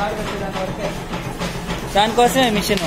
ఆరబెట్టడానికి వరకే దానికోసమే machine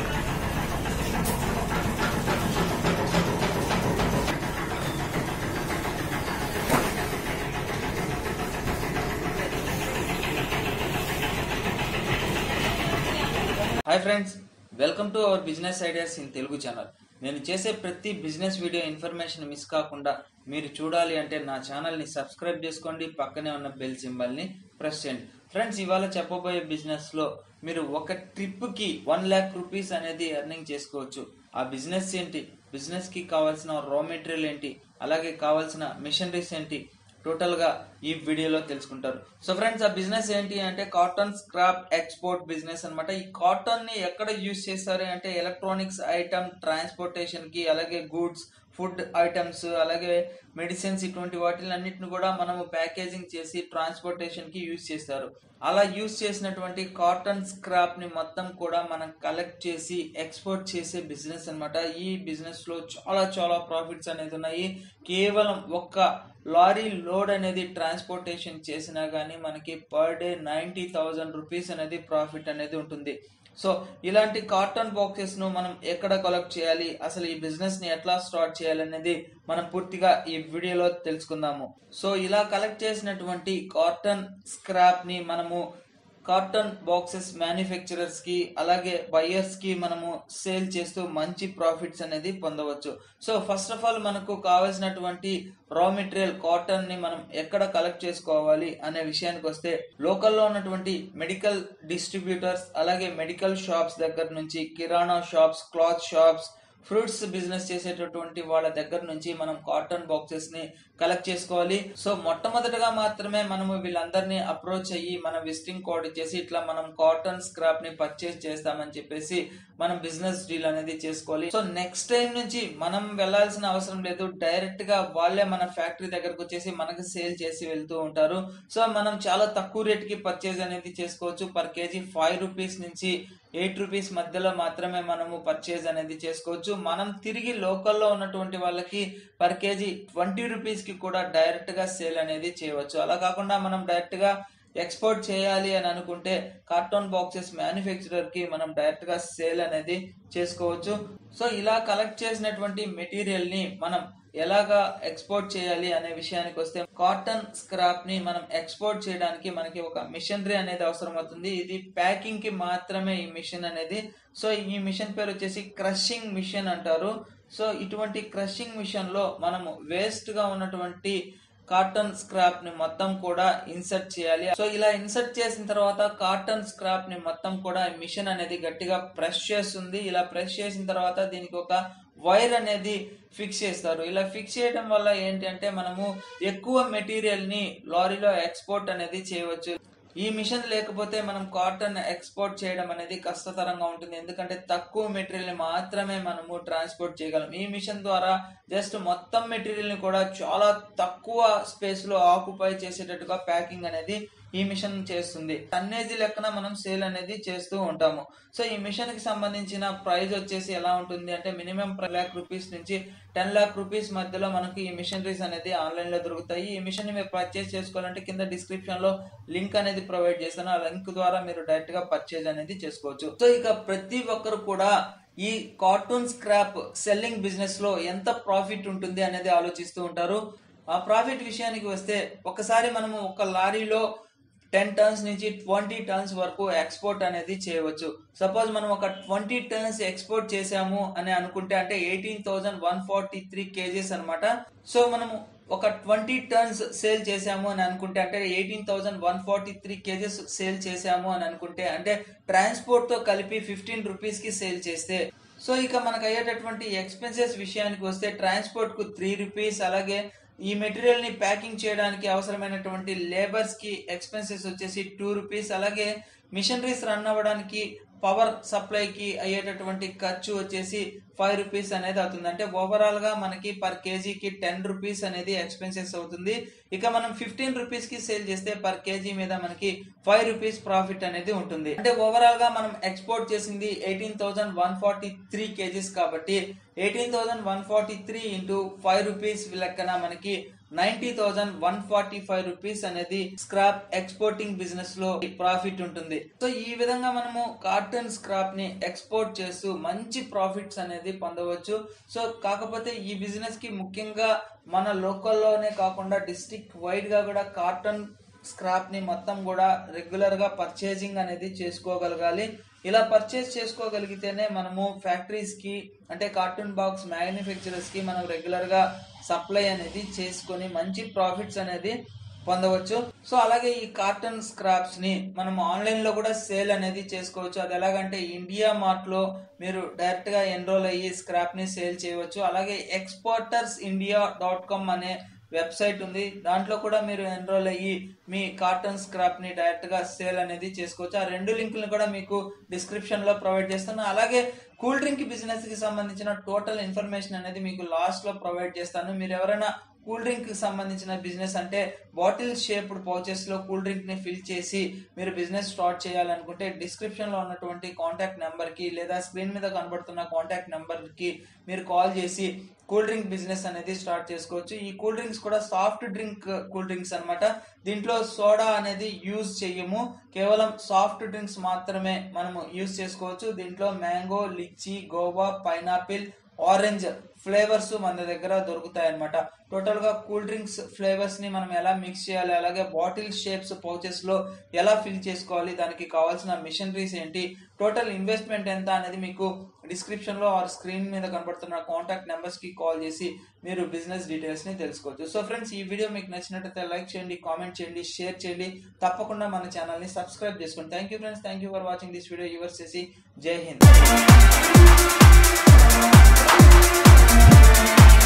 hi friends welcome to our business ideas in Telugu channel నేను చేసే ప్రతి బిజినెస్ వీడియో ఇన్ఫర్మేషన్ మిస్ కాకుండా మీరు చూడాలి అంటే నా ఛానల్ని సబ్స్క్రైబ్ చేసుకోండి పక్కనే ఉన్న బెల్ సింబల్ని ప్రెస్ చేయండి ఫ్రెండ్స్ ఇవాళ చెప్పబోయే బిజినెస్లో మీరు ఒక ట్రిప్కి వన్ ల్యాక్ రూపీస్ అనేది ఎర్నింగ్ చేసుకోవచ్చు ఆ బిజినెస్ ఏంటి బిజినెస్కి కావాల్సిన రా మెటీరియల్ ఏంటి అలాగే కావాల్సిన మిషనరీస్ ఏంటి టోటల్ గా ఈ వీడియోలో తెలుసుకుంటారు సో ఫ్రెండ్స్ ఆ బిజినెస్ ఏంటి అంటే కాటన్ స్క్రాప్ ఎక్స్పోర్ట్ బిజినెస్ అన్నమాట ఈ కాటన్ ని ఎక్కడ యూజ్ చేస్తారు అంటే ఎలక్ట్రానిక్స్ ఐటమ్ ట్రాన్స్పోర్టేషన్ కి అలాగే గూడ్స్ ఫుడ్ ఐటమ్స్ అలాగే మెడిసిన్స్ ఇటువంటి వాటిలన్నిటిని కూడా మనము ప్యాకేజింగ్ చేసి ట్రాన్స్పోర్టేషన్ కి యూజ్ చేస్తారు అలా యూజ్ చేసినటువంటి కాటన్ స్క్రాప్ ని మొత్తం కూడా మనం కలెక్ట్ చేసి ఎక్స్పోర్ట్ చేసే బిజినెస్ అన్నమాట ఈ బిజినెస్ లో చాలా చాలా ప్రాఫిట్స్ అనేది ఉన్నాయి కేవలం ఒక్క లారీ లోడ్ అనేది ట్రాన్స్పోర్టేషన్ చేసినా కానీ మనకి per day ninety thousand rupees అనేది ప్రాఫిట్ అనేది ఉంటుంది సో ఇలాంటి కాటన్ బాక్సెస్ ను మనం ఎక్కడ కలెక్ట్ చేయాలి అసలు ఈ బిజినెస్ ని ఎట్లా స్టార్ట్ చేయాలి అనేది మనం పూర్తిగా ఈ వీడియోలో తెలుసుకుందాము సో ఇలా కలెక్ట్ చేసినటువంటి కాటన్ స్క్రాప్ ని మనము కాటన్ బాక్సెస్ మ్యానుఫ్యాక్చరర్స్ కి అలాగే బయర్స్ కి మనము సేల్ చేస్తూ మంచి ప్రాఫిట్స్ అనేది పొందవచ్చు సో ఫస్ట్ ఆఫ్ ఆల్ మనకు కావాల్సినటువంటి రా మెటీరియల్ కాటన్ ని మనం ఎక్కడ కలెక్ట్ చేసుకోవాలి అనే విషయానికి వస్తే లోకల్లో ఉన్నటువంటి మెడికల్ డిస్ట్రిబ్యూటర్స్ అలాగే మెడికల్ షాప్స్ దగ్గర నుంచి కిరాణా shops cloth shops fruits business చేసేటటువంటి వాళ్ళ దగ్గర నుంచి మనం కాటన్ బాక్సెస్ ని కలెక్ట్ చేసుకోవాలి సో మొట్టమొదటగా మాత్రమే మనము వీళ్ళందరినీ అప్రోచ్ అయ్యి మన విజిటింగ్ కోడ్ ఇచ్చేసి ఇట్లా మనం కాటన్ స్క్రాప్ ని పర్చేస్ చేస్తామని చెప్పేసి మనం బిజినెస్ డీల్ అనేది చేసుకోవాలి సో నెక్స్ట్ టైం నుంచి మనం వెళ్లాల్సిన అవసరం లేదు డైరెక్ట్ గా వాళ్ళే మన ఫ్యాక్టరీ దగ్గరకు వచ్చేసి మనకి సేల్ చేసి వెళ్తూ ఉంటారు సో మనం చాలా తక్కువ రేట్ కి పర్చేజ్ అనేది చేసుకోవచ్చు పర్ కేజీ ఫైవ్ రూపీస్ నుంచి ఎయిట్ రూపీస్ మధ్యలో మాత్రమే మనము పర్చేజ్ అనేది చేసుకోవచ్చు మనం తిరిగి లోకల్లో ఉన్నటువంటి వాళ్ళకి పర్ కేజీ ట్వంటీ రూపీస్ కి కూడా డైరెక్ట్ గా సేల్ అనేది చేయవచ్చు అలా కాకుండా మనం డైరెక్ట్ గా ఎక్స్పోర్ట్ చేయాలి అని అనుకుంటే కార్టూన్ బాక్సెస్ మ్యానుఫ్యాక్చరర్ కి మనం డైరెక్ట్ గా సేల్ అనేది చేసుకోవచ్చు సో ఇలా కలెక్ట్ చేసినటువంటి మెటీరియల్ ని మనం ఎలాగా ఎక్స్పోర్ట్ చేయాలి అనే విషయానికి వస్తే కాటన్ స్క్రాప్ ని మనం ఎక్స్పోర్ట్ చేయడానికి మనకి ఒక మిషనరీ అనేది అవసరం అవుతుంది ఇది ప్యాకింగ్ కి మాత్రమే ఈ మిషన్ అనేది సో ఈ మిషన్ పేరు వచ్చేసి క్రషింగ్ మిషన్ అంటారు సో ఇటువంటి క్రషింగ్ మిషన్ లో మనము వేస్ట్ గా ఉన్నటువంటి కాటన్ స్క్రాప్ ని మొత్తం కూడా ఇన్సర్ట్ చేయాలి సో ఇలా ఇన్సర్ట్ చేసిన తర్వాత కాటన్ స్క్రాప్ ని మొత్తం కూడా మిషన్ అనేది గట్టిగా ప్రెస్ చేస్తుంది ఇలా ప్రెస్ చేసిన తర్వాత దీనికి ఒక వైర్ అనేది ఫిక్స్ చేస్తారు ఇలా ఫిక్స్ చేయడం వల్ల ఏంటి అంటే మనము ఎక్కువ మెటీరియల్ ని లారీలో ఎక్స్పోర్ట్ అనేది చేయవచ్చు ఈ మిషన్ లేకపోతే మనం కాటన్ ఎక్స్పోర్ట్ చేయడం అనేది కష్టతరంగా ఉంటుంది ఎందుకంటే తక్కువ మెటీరియల్ ని మాత్రమే మనము ట్రాన్స్పోర్ట్ చేయగలం ఈ మిషన్ ద్వారా జస్ట్ మొత్తం మెటీరియల్ ని కూడా చాలా తక్కువ స్పేస్ లో ఆక్యుపై చేసేటట్టుగా ప్యాకింగ్ అనేది ఈ మిషన్ చేస్తుంది టన్నేజీ లెక్కన మనం సేల్ అనేది చేస్తూ ఉంటాము సో ఈ మిషన్ కి సంబంధించిన ప్రైస్ వచ్చేసి ఎలా ఉంటుంది అంటే మినిమం ల్యాక్ రూపీస్ నుంచి టెన్ లాక్ రూపీస్ మధ్యలో మనకి ఈ మిషనరీస్ అనేది ఆన్లైన్ లో దొరుకుతాయి ఈ మిషన్ ని మీరు పర్చేస్ చేసుకోవాలంటే కింద డిస్క్రిప్షన్ లో లింక్ అనేది ప్రొవైడ్ చేస్తాను ఆ లింక్ ద్వారా మీరు డైరెక్ట్ గా పర్చేజ్ అనేది చేసుకోవచ్చు సో ఇక ప్రతి ఒక్కరు కూడా ఈ కార్టూన్ స్క్రాప్ సెల్లింగ్ బిజినెస్ లో ఎంత ప్రాఫిట్ ఉంటుంది అనేది ఆలోచిస్తూ ఉంటారు ఆ ప్రాఫిట్ విషయానికి వస్తే ఒకసారి మనము ఒక లారీలో టెన్ టన్స్ నుంచి ట్వంటీ టన్స్ వరకు ఎక్స్పోర్ట్ అనేది చేయవచ్చు సపోజ్ మనం ఒక ట్వంటీ టన్స్ ఎక్స్పోర్ట్ చేసాము అని అనుకుంటే అంటే eighteen thousand one forty three kgs అనమాట సో మనము ఒక ట్వంటీ టన్స్ సేల్ చేసాము అని అనుకుంటే అంటే eighteen thousand one forty three kgs sale చేసాము అని అనుకుంటే అంటే ట్రాన్స్పోర్ట్ తో కలిపి ఫిఫ్టీన్ రూపీస్ కి సేల్ చేస్తే సో ఇక మనకు అయ్యేటటువంటి ఎక్స్పెన్సెస్ విషయానికి వస్తే ట్రాన్స్పోర్ట్ కు త్రీ రూపీస్ అలాగే ఈ మెటీరియల్ ని ప్యాకింగ్ చేయడానికి అవసరమైనటువంటి లేబర్స్ కి ఎక్స్పెన్సెస్ వచ్చేసి టూ రూపీస్ అలాగే మిషనరీస్ రన్ అవ్వడానికి పవర్ సప్లైకి అయ్యేటటువంటి ఖర్చు వచ్చేసి ఫైవ్ రూపీస్ అనేది అవుతుంది అంటే ఓవరాల్ గా మనకి పర్ కేజీకి టెన్ రూపీస్ అనేది ఎక్స్పెన్సెస్ అవుతుంది ఇక మనం ఫిఫ్టీన్ రూపీస్ కి సేల్ చేస్తే పర్ కేజీ మీద మనకి ఫైవ్ రూపీస్ ప్రాఫిట్ అనేది ఉంటుంది అంటే ఓవరాల్ గా మనం ఎక్స్పోర్ట్ చేసింది eighteen thousand one forty three kgs కాబట్టి eighteen thousand one forty three into five rupees లెక్కన మనకి ninety thousand one forty five rupees అనేది స్క్రాప్ ఎక్స్పోర్టింగ్ బిజినెస్ లో ప్రాఫిట్ ఉంటుంది సో ఈ విధంగా మనము కాటన్ స్క్రాప్ ని ఎక్స్పోర్ట్ చేస్తూ మంచి ప్రాఫిట్స్ అనేది పొందవచ్చు సో కాకపోతే ఈ బిజినెస్ కి ముఖ్యంగా మన లోకల్లోనే కాకుండా డిస్ట్రిక్ట్ వైడ్ గా కూడా కాటన్ స్క్రాప్ ని మొత్తం కూడా రెగ్యులర్ గా పర్చేజింగ్ అనేది చేసుకోగలగాలి ఇలా పర్చేస్ చేసుకోగలిగితేనే మనము ఫ్యాక్టరీస్ కి అంటే కార్టూన్ బాక్స్ మ్యానుఫ్యాక్చరర్స్ కి మనం రెగ్యులర్ గా సప్లై అనేది చేసుకొని మంచి ప్రాఫిట్స్ అనేది పొందవచ్చు సో అలాగే ఈ కార్టన్ స్క్రాప్స్ ని మనం ఆన్లైన్ లో కూడా సేల్ అనేది చేసుకోవచ్చు అది ఎలాగంటే ఇండియా మార్ట్ లో మీరు డైరెక్ట్ గా ఎన్రోల్ అయ్యి స్క్రాప్ ని సేల్ చేయవచ్చు అలాగే ఎక్స్పోర్టర్స్ ఇండియా డాట్ కామ్ అనే వెబ్సైట్ ఉంది దాంట్లో కూడా మీరు ఎన్రోల్ అయ్యి మీ కాటన్ స్క్రాప్ ని డైరెక్ట్ గా సేల్ అనేది చేసుకోవచ్చు ఆ రెండు లింకులను కూడా మీకు డిస్క్రిప్షన్ లో ప్రొవైడ్ చేస్తాను అలాగే కూల్ డ్రింక్ బిజినెస్ కి సంబంధించిన టోటల్ ఇన్ఫర్మేషన్ అనేది మీకు లాస్ట్ లో ప్రొవైడ్ చేస్తాను మీరు ఎవరైనా కూల్ డ్రింక్ కి సంబంధించిన బిజినెస్ అంటే బాటిల్ షేప్డ్ పౌచెస్ లో కూల్ డ్రింక్ ని ఫిల్ చేసి మీరు బిజినెస్ స్టార్ట్ చేయాలనుకుంటే డిస్క్రిప్షన్ లో ఉన్నటువంటి కాంటాక్ట్ నెంబర్ కి లేదా స్క్రీన్ మీద కనబడుతున్న కాంటాక్ట్ నెంబర్ కి మీరు కాల్ చేసి కూల్ డ్రింక్ బిజినెస్ అనేది స్టార్ట్ చేసుకోవచ్చు ఈ కూల్ డ్రింక్స్ కూడా సాఫ్ట్ డ్రింక్ కూల్ డ్రింక్స్ అన్నమాట దీంట్లో సోడా అనేది యూజ్ చెయ్యము కేవలం సాఫ్ట్ డ్రింక్స్ మాత్రమే మనము యూజ్ చేసుకోవచ్చు దీంట్లో mango lychee guava pineapple orange flavours మన దగ్గర దొరుకుతాయి అనమాట టోటల్ గా కూల్ డ్రింక్స్ ఫ్లేవర్స్ ని మనం ఎలా మిక్స్ చేయాలి అలాగే బాటిల్ షేప్స్ పౌచెస్ లో ఎలా ఫిల్ చేసుకోవాలి దానికి కావాల్సిన మిషనరీస్ ఏంటి టోటల్ ఇన్వెస్ట్మెంట్ ఎంత అనేది మీకు డిస్క్రిప్షన్ లో ఆర్ స్క్రీన్ మీద కనబడుతున్న కాంటాక్ట్ నెంబర్స్ కి కాల్ చేసి మీరు బిజినెస్ డీటెయిల్స్ ని తెలుసుకోవచ్చు సో ఫ్రెండ్స్ ఈ వీడియో మీకు నచ్చినట్లయితే లైక్ చేయండి కామెంట్ చేయండి షేర్ చేయండి తప్పకుండా మన ఛానల్ ని సబ్స్క్రైబ్ చేసుకోండి thank you friends thank you for watching this video యువర్స్ చేసి జై హింద్